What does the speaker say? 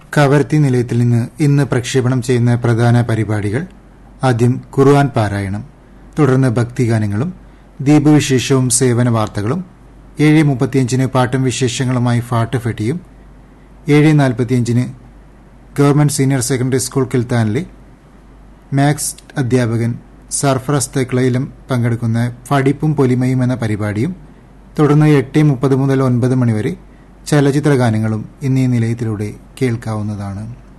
കവർത്തി നിലയത്തിൽ നിന്ന് ഇന്ന് പ്രക്ഷേപണം ചെയ്യുന്ന പ്രധാന പരിപാടികൾ ആദ്യം ഖുർആൻ പാരായണം തുടർന്ന് ഭക്തിഗാനങ്ങളും ദീപവിശേഷവും സേവന വാർത്തകളും ഏഴ് മുപ്പത്തിയഞ്ചിന് പാട്ടും വിശേഷങ്ങളുമായി ഫാട്ട് ഫെട്ടിയും ഏഴ് നാൽപ്പത്തിയഞ്ചിന് ഗവൺമെന്റ് സീനിയർ സെക്കൻഡറി സ്കൂൾ കിൽത്താനിലെ മാത്സ് അധ്യാപകൻ സർഫറസ് തെക്ലയിലും പങ്കെടുക്കുന്ന പഠിപ്പും പൊലിമയും എന്ന പരിപാടിയും തുടർന്ന് എട്ട് മുപ്പത് മുതൽ ഒൻപത് മണിവരെ ചലച്ചിത്ര ഗാനങ്ങളും ഇന്നീ നിലയത്തിലൂടെ കേൾക്കാവുന്നതാണ്